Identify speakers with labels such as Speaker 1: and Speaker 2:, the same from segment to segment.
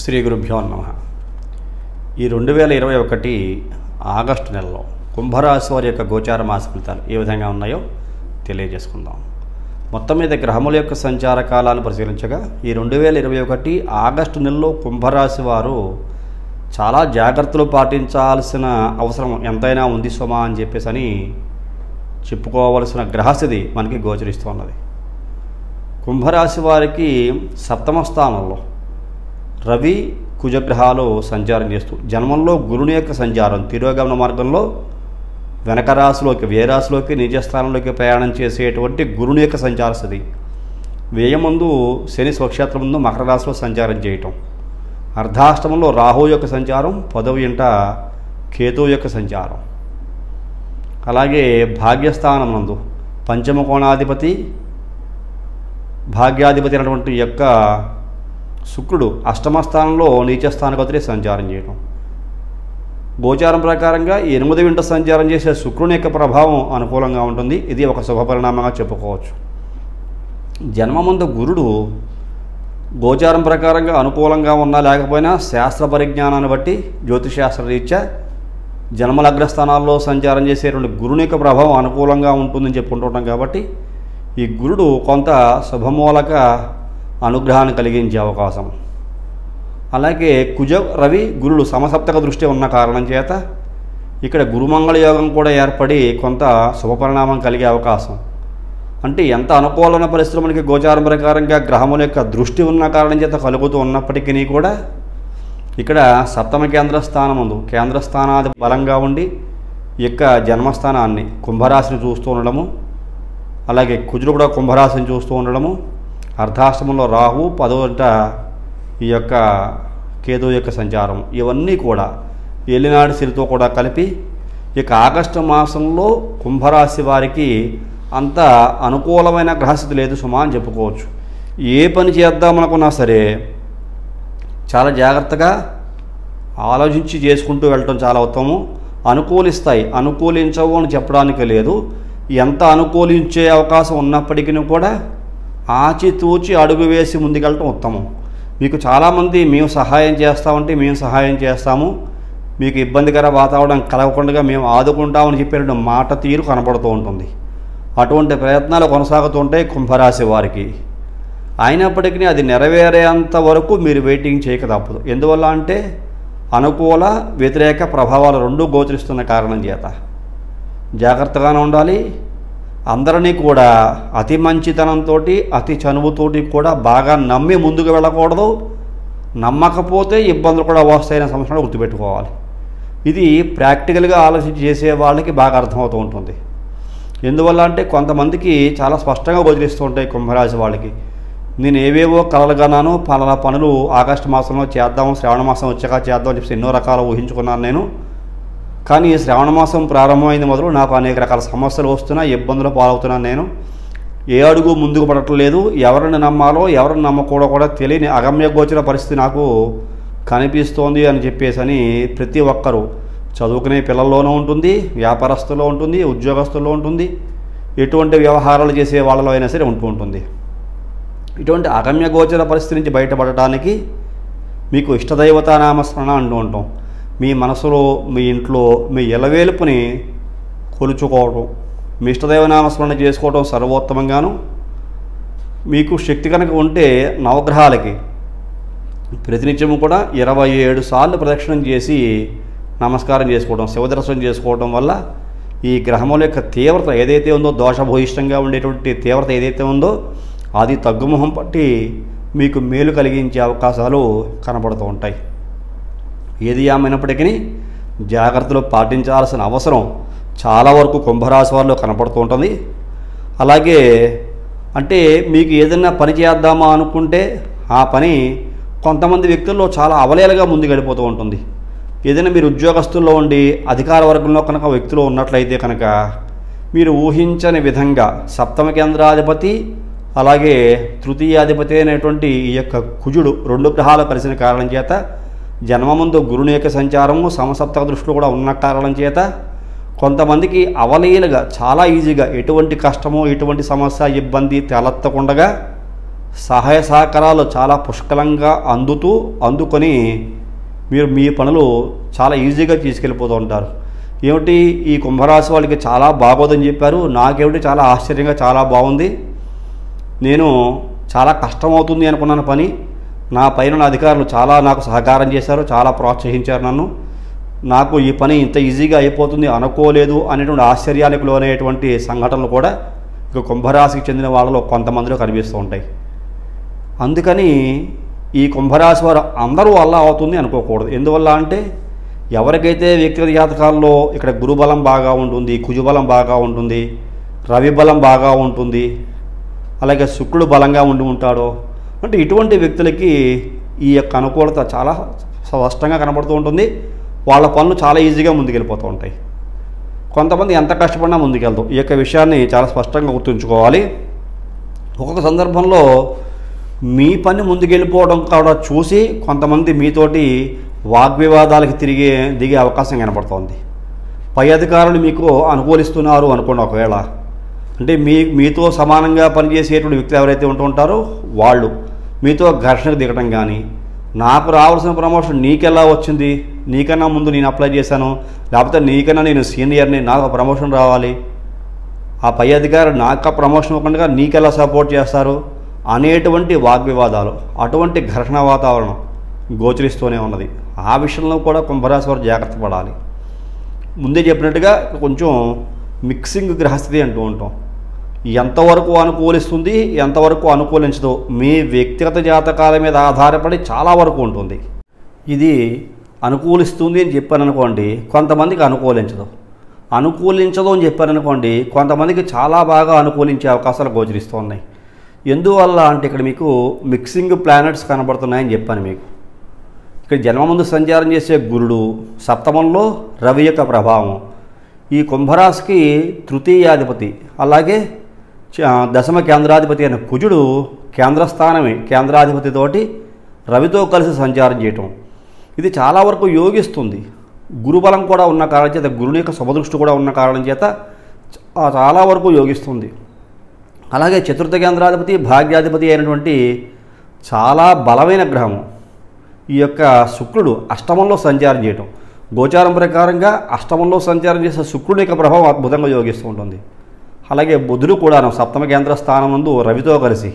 Speaker 1: శ్రీ గురుభ్యో నమ ఈ రెండు వేల ఇరవై ఒకటి ఆగస్టు నెలలో కుంభరాశి వారి యొక్క గోచార మాస ఫలితాలు ఏ విధంగా ఉన్నాయో తెలియజేసుకుందాం మొత్తం మీద గ్రహముల యొక్క సంచార కాలాన్ని పరిశీలించగా ఈ రెండు వేల ఇరవై ఒకటి ఆగస్టు నెలలో కుంభరాశి వారు చాలా జాగ్రత్తలు పాటించాల్సిన అవసరం ఎంతైనా ఉంది సుమా అని చెప్పేసి అని చెప్పుకోవలసిన గ్రహస్థితి మనకి గోచరిస్తున్నది కుంభరాశి వారికి సప్తమ స్థానంలో రవి కుజగ్రహాలు సంచారం చేస్తూ జన్మంలో గురుని యొక్క సంచారం తిరోగమన మార్గంలో వెనక రాశిలోకి వ్యయరాశిలోకి నిజస్థానంలోకి ప్రయాణం చేసేటువంటి గురుని యొక్క సంచార స్థితి వ్యయమందు శని స్వక్షేత్రం ముందు మకర రాశిలో సంచారం చేయటం అర్ధాష్టమంలో రాహు యొక్క సంచారం పదవి ఇంట కేతువు యొక్క సంచారం అలాగే భాగ్యస్థానం నందు పంచమ కోణాధిపతి భాగ్యాధిపతి అయినటువంటి యొక్క శుక్రుడు అష్టమ స్థానంలో నీచస్థానగతులే సంచారం చేయటం గోచారం ప్రకారంగా ఎనిమిది వింట సంచారం చేసే శుక్రుని యొక్క ప్రభావం అనుకూలంగా ఉంటుంది ఇది ఒక శుభ పరిణామంగా చెప్పుకోవచ్చు జన్మమందు గురుడు గోచారం ప్రకారంగా అనుకూలంగా ఉన్నా లేకపోయినా శాస్త్ర పరిజ్ఞానాన్ని బట్టి జ్యోతిశాస్త్ర రీత్యా జన్మలగ్రస్థానాల్లో సంచారం చేసేటువంటి గురుని యొక్క ప్రభావం అనుకూలంగా ఉంటుందని చెప్పుకుంటుంటాం కాబట్టి ఈ గురుడు కొంత శుభమూలక అనుగ్రహాన్ని కలిగించే అవకాశం అలాగే కుజ రవి గురుడు సమసప్తక దృష్టి ఉన్న కారణం చేత ఇక్కడ గురుమంగళ యోగం కూడా ఏర్పడి కొంత శుభపరిణామం కలిగే అవకాశం అంటే ఎంత అనుకూలమైన పరిస్థితులు మనకి గోచారం ప్రకారంగా గ్రహముల యొక్క దృష్టి ఉన్న కారణం చేత కలుగుతూ ఉన్నప్పటికీ కూడా ఇక్కడ సప్తమ కేంద్ర స్థానం ఉంది కేంద్ర స్థానాది బలంగా ఉండి ఈ యొక్క జన్మస్థానాన్ని కుంభరాశిని చూస్తూ ఉండడము అలాగే కుజుడు కూడా కుంభరాశిని చూస్తూ ఉండడము అర్ధాష్టమంలో రాహు పదవంట ఈ యొక్క కేతు యొక్క సంచారం ఇవన్నీ కూడా ఏలినాడు సిరితో కూడా కలిపి ఇక ఆగస్టు మాసంలో కుంభరాశి వారికి అంత అనుకూలమైన గ్రహస్థితి లేదు సుమా అని చెప్పుకోవచ్చు ఏ పని చేద్దామనుకున్నా సరే చాలా జాగ్రత్తగా ఆలోచించి చేసుకుంటూ వెళ్ళటం చాలా ఉత్తమం అనుకూలిస్తాయి అనుకూలించవు అని చెప్పడానికి లేదు ఎంత అనుకూలించే అవకాశం ఉన్నప్పటికీ కూడా ఆచితూచి అడుగు వేసి ముందుకెళ్ళటం ఉత్తమం మీకు చాలామంది మేము సహాయం చేస్తామంటే మేము సహాయం చేస్తాము మీకు ఇబ్బందికర వాతావరణం కలగకుండా మేము ఆదుకుంటామని చెప్పిన మాట తీరు కనపడుతూ ఉంటుంది అటువంటి ప్రయత్నాలు కొనసాగుతుంటాయి కుంభరాశి వారికి అయినప్పటికీ అది నెరవేరేంత వరకు మీరు వెయిటింగ్ చేయక తప్పదు ఎందువల్ల అంటే అనుకూల వ్యతిరేక ప్రభావాలు రెండూ గోచరిస్తున్న కారణం చేత జాగ్రత్తగానే ఉండాలి అందరినీ కూడా అతి మంచితనంతో అతి చనువుతోటి కూడా బాగా నమ్మి ముందుకు వెళ్ళకూడదు నమ్మకపోతే ఇబ్బందులు కూడా వస్తాయనే సంవత్సరాలు గుర్తుపెట్టుకోవాలి ఇది ప్రాక్టికల్గా ఆలోచించి చేసే వాళ్ళకి బాగా అర్థమవుతూ ఉంటుంది ఎందువల్ల అంటే కొంతమందికి చాలా స్పష్టంగా గోచరిస్తూ ఉంటాయి కుంభరాశి వాళ్ళకి నేను ఏవేవో కలలుగానాను పలానా పనులు ఆగస్టు మాసంలో చేద్దాం శ్రావణ మాసం వచ్చాక చేద్దాం అని చెప్పి ఎన్నో రకాలు ఊహించుకున్నాను నేను కానీ ఈ శ్రావణ మాసం ప్రారంభమైంది మొదలు నాకు అనేక రకాల సమస్యలు వస్తున్నాయి ఇబ్బందులు పాలవుతున్నాను నేను ఏ అడుగు ముందుకు పడట్లేదు ఎవరిని నమ్మాలో ఎవరిని నమ్మకూడదో కూడా తెలియని అగమ్య గోచర పరిస్థితి నాకు కనిపిస్తోంది అని చెప్పేసి అని ప్రతి ఒక్కరూ చదువుకునే పిల్లల్లోనూ ఉంటుంది వ్యాపారస్తుల్లో ఉంటుంది ఉద్యోగస్తుల్లో ఉంటుంది ఎటువంటి వ్యవహారాలు చేసే వాళ్ళలో అయినా సరే ఉంటూ ఉంటుంది ఇటువంటి అగమ్య గోచర పరిస్థితి నుంచి బయటపడటానికి మీకు ఇష్టదైవతా నామస్మరణ అంటూ ఉంటాం మీ మనసులో మీ ఇంట్లో మీ ఎలవేలుపుని కొలుచుకోవడం మీ ఇష్టదైవ నామస్మరణ చేసుకోవడం సర్వోత్తమంగాను మీకు శక్తి కనుక ఉంటే నవగ్రహాలకి ప్రతినిత్యము కూడా ఇరవై ఏడు సార్లు ప్రదక్షిణం చేసి నమస్కారం చేసుకోవడం శివదర్శనం చేసుకోవడం వల్ల ఈ గ్రహముల యొక్క తీవ్రత ఏదైతే ఉందో దోషభూయిష్టంగా ఉండేటువంటి తీవ్రత ఏదైతే ఉందో అది తగ్గుముఖం పట్టి మీకు మేలు కలిగించే అవకాశాలు కనబడుతూ ఉంటాయి ఏది ఏమైనప్పటికీ జాగ్రత్తలు పాటించాల్సిన అవసరం చాలా వరకు కుంభరాశి వారిలో కనపడుతూ ఉంటుంది అలాగే అంటే మీకు ఏదైనా పని చేద్దామా అనుకుంటే ఆ పని కొంతమంది వ్యక్తుల్లో చాలా అవలేలుగా ముందుకు వెళ్ళిపోతూ ఉంటుంది ఏదైనా మీరు ఉద్యోగస్తుల్లో ఉండి అధికార వర్గంలో కనుక వ్యక్తులు ఉన్నట్లయితే కనుక మీరు ఊహించని విధంగా సప్తమ కేంద్రాధిపతి అలాగే తృతీయాధిపతి అయినటువంటి ఈ యొక్క కుజుడు రెండు గ్రహాలు కలిసిన కారణం చేత జన్మముందు గురుని యొక్క సంచారము సమసప్తక దృష్టిలో కూడా ఉన్న కారణం చేత కొంతమందికి అవలీలుగా చాలా ఈజీగా ఎటువంటి కష్టము ఎటువంటి సమస్య ఇబ్బంది తలెత్తకుండగా సహాయ సహకారాలు చాలా పుష్కలంగా అందుతూ అందుకొని మీరు మీ పనులు చాలా ఈజీగా తీసుకెళ్ళిపోతూ ఉంటారు ఏమిటి ఈ కుంభరాశి వాళ్ళకి చాలా బాగోదని చెప్పారు నాకేమిటి చాలా ఆశ్చర్యంగా చాలా బాగుంది నేను చాలా కష్టమవుతుంది అనుకున్నాను పని నా పైన నా అధికారులు చాలా నాకు సహకారం చేశారు చాలా ప్రోత్సహించారు నన్ను నాకు ఈ పని ఇంత ఈజీగా అయిపోతుంది అనుకోలేదు అనేటువంటి ఆశ్చర్యానికి లోనయ్యేటువంటి సంఘటనలు కూడా ఇక కుంభరాశికి చెందిన వాళ్ళలో కొంతమందిలో కనిపిస్తూ ఉంటాయి అందుకని ఈ కుంభరాశి వారు అందరూ అలా అవుతుంది అనుకోకూడదు ఎందువల్ల అంటే ఎవరికైతే వ్యక్తిగత జాతకాల్లో ఇక్కడ గురుబలం బాగా ఉంటుంది కుజుబలం బాగా ఉంటుంది రవి బలం బాగా ఉంటుంది అలాగే శుక్రుడు బలంగా ఉండి ఉంటాడో అంటే ఇటువంటి వ్యక్తులకి ఈ యొక్క అనుకూలత చాలా స్పష్టంగా కనబడుతూ ఉంటుంది వాళ్ళ పనులు చాలా ఈజీగా ముందుకెళ్ళిపోతూ ఉంటాయి కొంతమంది ఎంత కష్టపడినా ముందుకెళ్తాం ఈ యొక్క విషయాన్ని చాలా స్పష్టంగా గుర్తుంచుకోవాలి ఒక్కొక్క సందర్భంలో మీ పని ముందుకెళ్ళిపోవడం కూడా చూసి కొంతమంది మీతోటి వాగ్వివాదాలకు తిరిగే దిగే అవకాశం కనపడుతోంది పై అధికారులు మీకు అనుకూలిస్తున్నారు అనుకోండి ఒకవేళ అంటే మీ మీతో సమానంగా పనిచేసేటువంటి వ్యక్తులు ఎవరైతే ఉంటూ ఉంటారో వాళ్ళు మీతో ఘర్షణకు దిగడం కానీ నాకు రావాల్సిన ప్రమోషన్ నీకెలా వచ్చింది నీకన్నా ముందు నేను అప్లై చేశాను లేకపోతే నీకన్నా నేను సీనియర్ని నాకు ప్రమోషన్ రావాలి ఆ పై అధికారి నాకు ప్రమోషన్ ఇవ్వకుండా నీకెలా సపోర్ట్ చేస్తారు అనేటువంటి వాగ్వివాదాలు అటువంటి ఘర్షణ వాతావరణం గోచరిస్తూనే ఉన్నది ఆ విషయంలో కూడా కుంభరాశి వారు జాగ్రత్త పడాలి ముందే చెప్పినట్టుగా కొంచెం మిక్సింగ్ గ్రహస్థితి అంటూ ఉంటాం ఎంతవరకు అనుకూలిస్తుంది ఎంతవరకు అనుకూలించదు మీ వ్యక్తిగత జాతకాల మీద ఆధారపడి చాలా వరకు ఉంటుంది ఇది అనుకూలిస్తుంది అని చెప్పాను అనుకోండి కొంతమందికి అనుకూలించదు అనుకూలించదు అని చెప్పాను అనుకోండి కొంతమందికి చాలా బాగా అనుకూలించే అవకాశాలు గోచరిస్తున్నాయి ఎందువల్ల అంటే ఇక్కడ మీకు మిక్సింగ్ ప్లానెట్స్ కనబడుతున్నాయని చెప్పాను మీకు ఇక్కడ జన్మముందు సంచారం చేసే గురుడు సప్తమంలో రవి యొక్క ప్రభావం ఈ కుంభరాశికి తృతీయాధిపతి అలాగే చ- దశమ కేంద్రాధిపతి అయిన కుజుడు కేంద్రస్థానమే కేంద్రాధిపతితోటి రవితో కలిసి సంచారం చేయటం ఇది చాలా వరకు యోగిస్తుంది గురుబలం కూడా ఉన్న కారణం చేత గురుని యొక్క శుభదృష్టి కూడా ఉన్న కారణం చేత చ- చాలా వరకు యోగిస్తుంది అలాగే చతుర్థ కేంద్రాధిపతి భాగ్యాధిపతి అయినటువంటి చాలా బలమైన గ్రహము ఈ యొక్క శుక్రుడు అష్టమంలో సంచారం చేయటం గోచారం ప్రకారంగా అష్టమంలో సంచారం చేసే శుక్రుడి యొక్క ప్రభావం అద్భుతంగా యోగిస్తూ ఉంటుంది అలాగే బుధుడు కూడా సప్తమ కేంద్ర స్థానం నందు రవితో కలిసి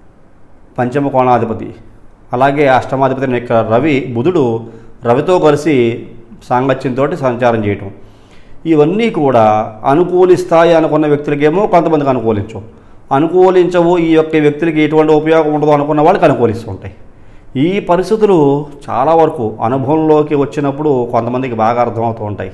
Speaker 1: పంచమ కోణాధిపతి అలాగే అష్టమాధిపతి అయిన యొక్క రవి బుధుడు రవితో కలిసి సాంగత్యంతో సంచారం చేయటం ఇవన్నీ కూడా అనుకూలిస్తాయి అనుకున్న వ్యక్తులకేమో కొంతమందికి అనుకూలించవు అనుకూలించవు ఈ యొక్క వ్యక్తులకి ఎటువంటి ఉపయోగం ఉండదు అనుకున్న వాళ్ళకి అనుకూలిస్తూ ఉంటాయి ఈ పరిస్థితులు చాలా వరకు అనుభవంలోకి వచ్చినప్పుడు కొంతమందికి బాగా అర్థమవుతూ ఉంటాయి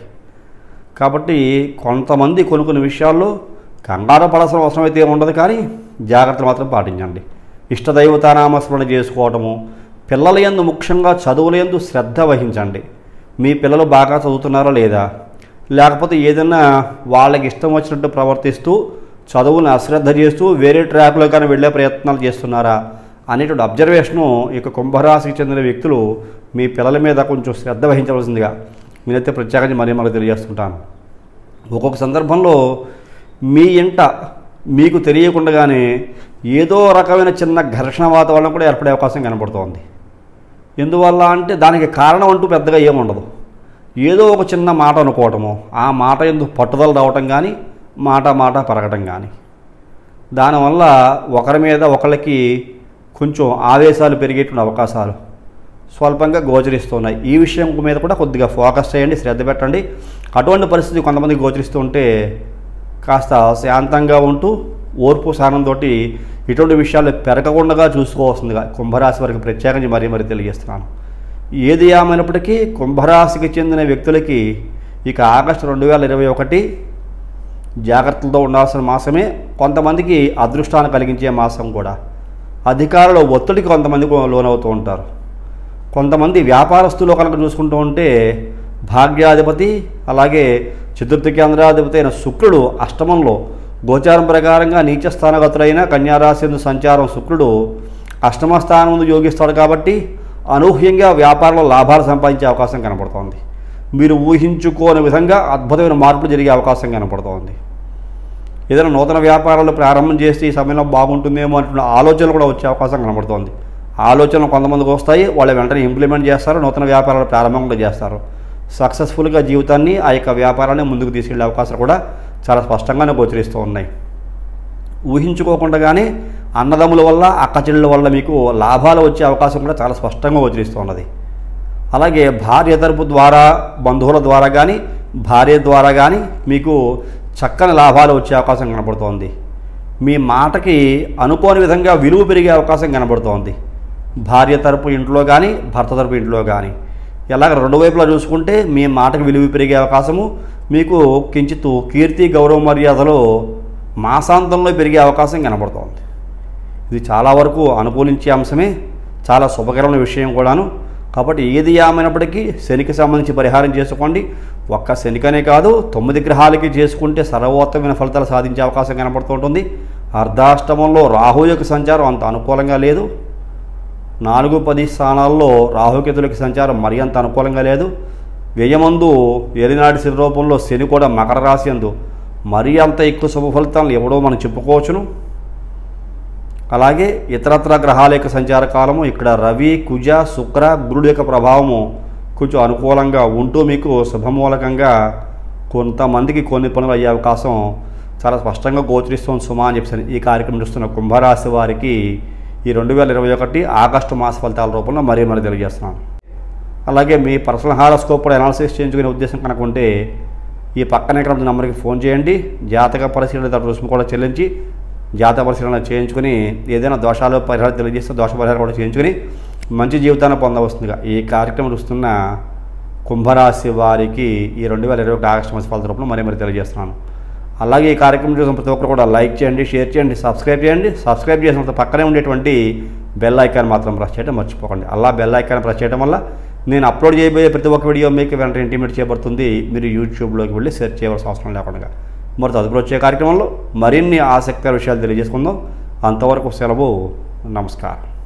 Speaker 1: కాబట్టి కొంతమంది కొన్ని కొన్ని విషయాల్లో కంగారు పడాల్సిన అవసరం అయితే ఉండదు కానీ జాగ్రత్తలు మాత్రం పాటించండి ఇష్టదైవతానామస్మరణ చేసుకోవటము పిల్లల యందు ముఖ్యంగా చదువుల యందు శ్రద్ధ వహించండి మీ పిల్లలు బాగా చదువుతున్నారా లేదా లేకపోతే ఏదైనా వాళ్ళకి ఇష్టం వచ్చినట్టు ప్రవర్తిస్తూ చదువుని అశ్రద్ధ చేస్తూ వేరే ట్రాక్లో కానీ వెళ్ళే ప్రయత్నాలు చేస్తున్నారా అనేటువంటి అబ్జర్వేషను ఈ యొక్క కుంభరాశికి చెందిన వ్యక్తులు మీ పిల్లల మీద కొంచెం శ్రద్ధ వహించవలసిందిగా నేనైతే ప్రత్యేకంగా మరీ మరీ తెలియజేస్తుంటాను ఒక్కొక్క సందర్భంలో మీ ఇంట మీకు తెలియకుండానే ఏదో రకమైన చిన్న ఘర్షణ వాతావరణం కూడా ఏర్పడే అవకాశం కనబడుతోంది ఎందువల్ల అంటే దానికి కారణం అంటూ పెద్దగా ఏముండదు ఏదో ఒక చిన్న మాట అనుకోవటము ఆ మాట ఎందుకు పట్టుదల రావటం కానీ మాట మాట పరగటం కానీ దానివల్ల ఒకరి మీద ఒకళ్ళకి కొంచెం ఆవేశాలు పెరిగేటువంటి అవకాశాలు స్వల్పంగా గోచరిస్తున్నాయి ఈ విషయం మీద కూడా కొద్దిగా ఫోకస్ చేయండి శ్రద్ధ పెట్టండి అటువంటి పరిస్థితి కొంతమంది గోచరిస్తూ ఉంటే కాస్త శాంతంగా ఉంటూ ఓర్పు సహనంతో ఇటువంటి విషయాలు పెరగకుండా చూసుకోవాల్సిందిగా కుంభరాశి వారికి ప్రత్యేకించి మరీ మరీ తెలియజేస్తున్నాను ఏది ఏమైనప్పటికీ కుంభరాశికి చెందిన వ్యక్తులకి ఇక ఆగస్టు రెండు వేల ఇరవై ఒకటి జాగ్రత్తలతో ఉండాల్సిన మాసమే కొంతమందికి అదృష్టాన్ని కలిగించే మాసం కూడా అధికారుల ఒత్తిడికి కొంతమంది లోనవుతూ ఉంటారు కొంతమంది వ్యాపారస్తులు కనుక చూసుకుంటూ ఉంటే భాగ్యాధిపతి అలాగే చతుర్థ కేంద్రాధిపతి అయిన శుక్రుడు అష్టమంలో గోచారం ప్రకారంగా నీచ స్థానగతులైన కన్యారాశి యందు సంచారం శుక్రుడు అష్టమ స్థానం ముందు యోగిస్తాడు కాబట్టి అనూహ్యంగా వ్యాపారంలో లాభాలు సంపాదించే అవకాశం కనపడుతోంది మీరు ఊహించుకోని విధంగా అద్భుతమైన మార్పులు జరిగే అవకాశం కనపడుతోంది ఏదైనా నూతన వ్యాపారాలు ప్రారంభం చేస్తే ఈ సమయంలో బాగుంటుందేమో అంటున్న ఆలోచనలు కూడా వచ్చే అవకాశం కనబడుతోంది ఆలోచనలు కొంతమందికి వస్తాయి వాళ్ళు వెంటనే ఇంప్లిమెంట్ చేస్తారు నూతన వ్యాపారాలు ప్రారంభం కూడా చేస్తారు సక్సెస్ఫుల్గా జీవితాన్ని ఆ యొక్క వ్యాపారాన్ని ముందుకు తీసుకెళ్లే అవకాశాలు కూడా చాలా స్పష్టంగానే గోచరిస్తూ ఉన్నాయి ఊహించుకోకుండానే అన్నదమ్ముల వల్ల అక్కచెల్లెల వల్ల మీకు లాభాలు వచ్చే అవకాశం కూడా చాలా స్పష్టంగా గోచరిస్తూ ఉన్నది అలాగే భార్య తరపు ద్వారా బంధువుల ద్వారా కానీ భార్య ద్వారా కానీ మీకు చక్కని లాభాలు వచ్చే అవకాశం కనబడుతోంది మీ మాటకి అనుకోని విధంగా విలువ పెరిగే అవకాశం కనబడుతోంది భార్య తరపు ఇంట్లో కానీ భర్త తరపు ఇంట్లో కానీ ఇలాగ రెండు వైపులా చూసుకుంటే మీ మాటకు విలువ పెరిగే అవకాశము మీకు కించిత్ కీర్తి గౌరవ మర్యాదలు మాసాంతంలో పెరిగే అవకాశం కనబడుతోంది ఇది చాలా వరకు అనుకూలించే అంశమే చాలా శుభకరమైన విషయం కూడాను కాబట్టి ఏది ఏమైనప్పటికీ శనికి సంబంధించి పరిహారం చేసుకోండి ఒక్క శనికనే కాదు తొమ్మిది గ్రహాలకి చేసుకుంటే సర్వోత్తమైన ఫలితాలు సాధించే అవకాశం కనబడుతుంటుంది అర్ధాష్టమంలో రాహు యొక్క సంచారం అంత అనుకూలంగా లేదు నాలుగు పది స్థానాల్లో రాహుకేతులకి సంచారం మరి అంత అనుకూలంగా లేదు వ్యయమందు ఏలినాటి శని రూపంలో శని కూడా మకర రాశి అందు మరీ అంత ఎక్కువ శుభ ఫలితాలను ఎవడో మనం చెప్పుకోవచ్చును అలాగే ఇతరత్ర గ్రహాల యొక్క సంచార కాలము ఇక్కడ రవి కుజ శుక్ర గురుడు యొక్క ప్రభావము కొంచెం అనుకూలంగా ఉంటూ మీకు శుభమూలకంగా కొంతమందికి కొన్ని పనులు అయ్యే అవకాశం చాలా స్పష్టంగా గోచరిస్తుంది సుమా అని చెప్పాను ఈ కార్యక్రమం చూస్తున్న కుంభరాశి వారికి ఈ రెండు వేల ఇరవై ఒకటి ఆగస్టు మాస ఫలితాల రూపంలో మరీ మరీ తెలియజేస్తున్నాను అలాగే మీ పర్సనల్ హారోస్కోప్ కూడా అనాలిసిస్ చేయించుకునే ఉద్దేశం కనుక ఉంటే ఈ పక్కనే ఇక్కడ ఉన్న నెంబర్కి ఫోన్ చేయండి జాతక పరిశీలన తర్వాత రుసుము కూడా చెల్లించి జాతక పరిశీలన చేయించుకుని ఏదైనా దోషాలు పరిహారం తెలియజేస్తే దోష పరిహారం కూడా చేయించుకుని మంచి జీవితాన్ని పొందవస్తుందిగా ఈ కార్యక్రమం చూస్తున్న కుంభరాశి వారికి ఈ రెండు వేల ఇరవై ఒకటి ఆగస్టు మాస ఫలిత రూపంలో మరీ మరీ తెలియజేస్తున్నాను అలాగే ఈ కార్యక్రమం చూసిన ప్రతి ఒక్కరు కూడా లైక్ చేయండి షేర్ చేయండి సబ్స్క్రైబ్ చేయండి సబ్స్క్రైబ్ చేసిన తర్వాత పక్కనే ఉండేటువంటి బెల్ ఐకాన్ మాత్రం ప్రెస్ చేయడం మర్చిపోకండి అలా బెల్ ఐకాన్ ప్రెస్ చేయడం వల్ల నేను అప్లోడ్ చేయబోయే ప్రతి ఒక్క వీడియో మీకు వెంటనే ఇంటిమేట్ చేయబడుతుంది మీరు యూట్యూబ్లోకి వెళ్ళి సెర్చ్ చేయవలసిన అవసరం లేకుండా మరి తదుపరి వచ్చే కార్యక్రమంలో మరిన్ని ఆసక్తికర విషయాలు తెలియజేసుకుందాం అంతవరకు సెలవు నమస్కారం